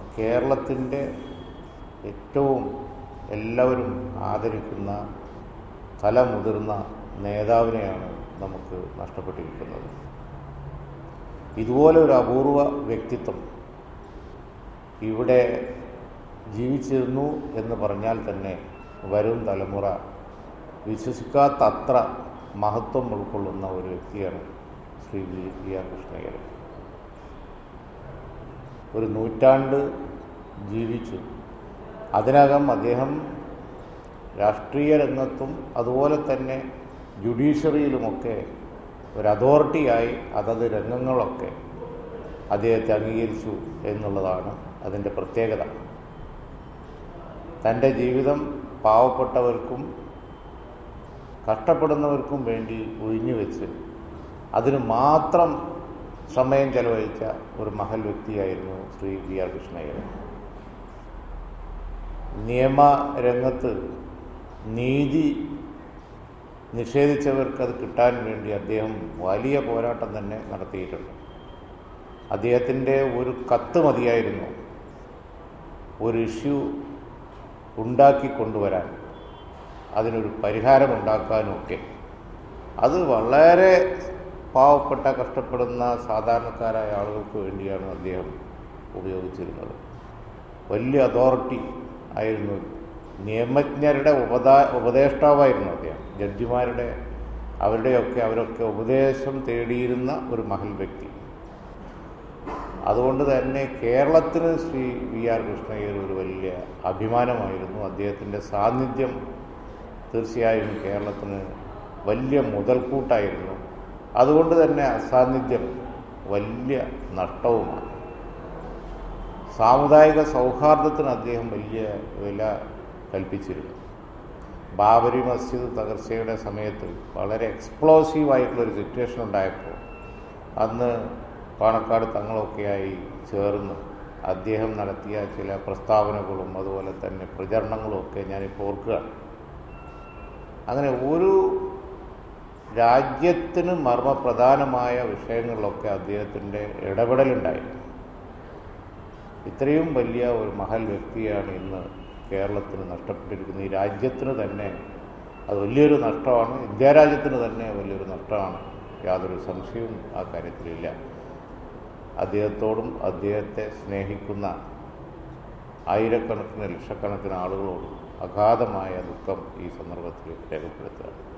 കേരളത്തിൻ്റെ ഏറ്റവും എല്ലാവരും ആദരിക്കുന്ന തലമുതിർന്ന നേതാവിനെയാണ് നമുക്ക് നഷ്ടപ്പെട്ടിരിക്കുന്നത് ഇതുപോലെ ഒരു അപൂർവ വ്യക്തിത്വം ഇവിടെ ജീവിച്ചിരുന്നു എന്ന് പറഞ്ഞാൽ തന്നെ വരും തലമുറ വിശ്വസിക്കാത്തത്ര മഹത്വം ഉൾക്കൊള്ളുന്ന ഒരു വ്യക്തിയാണ് Shri V V R Krishna Iyer ഒരു നൂറ്റാണ്ട് ജീവിച്ചു അതിനകം അദ്ദേഹം രാഷ്ട്രീയ രംഗത്തും അതുപോലെ തന്നെ ജുഡീഷ്യറിയിലുമൊക്കെ ഒരു അതോറിറ്റിയായി അതത് രംഗങ്ങളൊക്കെ അദ്ദേഹത്തെ അംഗീകരിച്ചു എന്നുള്ളതാണ് അതിൻ്റെ പ്രത്യേകത തൻ്റെ ജീവിതം പാവപ്പെട്ടവർക്കും കഷ്ടപ്പെടുന്നവർക്കും വേണ്ടി ഒഴിഞ്ഞു വെച്ച് അതിന് മാത്രം സമയം ചെലവഴിച്ച ഒരു മഹൽ വ്യക്തിയായിരുന്നു ശ്രീ വി ആർ കൃഷ്ണയ്യർ നിയമരംഗത്ത് നീതി നിഷേധിച്ചവർക്ക് അത് കിട്ടാൻ വേണ്ടി അദ്ദേഹം വലിയ പോരാട്ടം തന്നെ നടത്തിയിട്ടുണ്ട് അദ്ദേഹത്തിൻ്റെ ഒരു കത്ത് മതിയായിരുന്നു ഒരു ഇഷ്യൂ ഉണ്ടാക്കി കൊണ്ടുവരാൻ അതിനൊരു പരിഹാരമുണ്ടാക്കാനുമൊക്കെ അത് വളരെ പാവപ്പെട്ട കഷ്ടപ്പെടുന്ന സാധാരണക്കാരായ ആളുകൾക്ക് വേണ്ടിയാണ് അദ്ദേഹം ഉപയോഗിച്ചിരുന്നത് വലിയ അതോറിറ്റി ആയിരുന്നു നിയമജ്ഞരുടെ ഉപദാ ഉപദേഷ്ടാവായിരുന്നു അദ്ദേഹം ജഡ്ജിമാരുടെ അവരുടെയൊക്കെ അവരൊക്കെ ഉപദേശം തേടിയിരുന്ന ഒരു മഹൽ വ്യക്തി അതുകൊണ്ട് തന്നെ കേരളത്തിന് ശ്രീ വി ആർ കൃഷ്ണയ്യർ ഒരു വലിയ അഭിമാനമായിരുന്നു അദ്ദേഹത്തിൻ്റെ സാന്നിധ്യം തീർച്ചയായും കേരളത്തിന് വലിയ മുതൽക്കൂട്ടായിരുന്നു അതുകൊണ്ട് തന്നെ അസാന്നിധ്യം വലിയ നഷ്ടവുമാണ് സാമുദായിക സൗഹാർദ്ദത്തിന് അദ്ദേഹം വലിയ വില കൽപ്പിച്ചിരുന്നു ബാബരി മസ്ജിദ് തകർച്ചയുടെ സമയത്ത് വളരെ എക്സ്പ്ലോസീവായിട്ടുള്ളൊരു സിറ്റുവേഷൻ ഉണ്ടായപ്പോൾ അന്ന് പാണക്കാട് തങ്ങളൊക്കെയായി ചേർന്ന് അദ്ദേഹം നടത്തിയ ചില പ്രസ്താവനകളും അതുപോലെ തന്നെ പ്രചരണങ്ങളും ഒക്കെ ഞാനിപ്പോൾ ഓർക്കുകയാണ് അങ്ങനെ ഒരു രാജ്യത്തിന് മർമ്മപ്രധാനമായ വിഷയങ്ങളിലൊക്കെ അദ്ദേഹത്തിൻ്റെ ഇടപെടലുണ്ടായിരുന്നു ഇത്രയും വലിയ ഒരു മഹൽ വ്യക്തിയാണ് ഇന്ന് കേരളത്തിന് നഷ്ടപ്പെട്ടിരിക്കുന്നത് ഈ രാജ്യത്തിന് തന്നെ അത് വലിയൊരു നഷ്ടമാണ് ഇന്ത്യ രാജ്യത്തിന് തന്നെ വലിയൊരു നഷ്ടമാണ് യാതൊരു സംശയവും ആ കാര്യത്തിലില്ല അദ്ദേഹത്തോടും അദ്ദേഹത്തെ സ്നേഹിക്കുന്ന ആയിരക്കണക്കിന് ലക്ഷക്കണക്കിന് ആളുകളോടും അഗാധമായ ദുഃഖം ഈ സന്ദർഭത്തിൽ രേഖപ്പെടുത്തുകയാണ്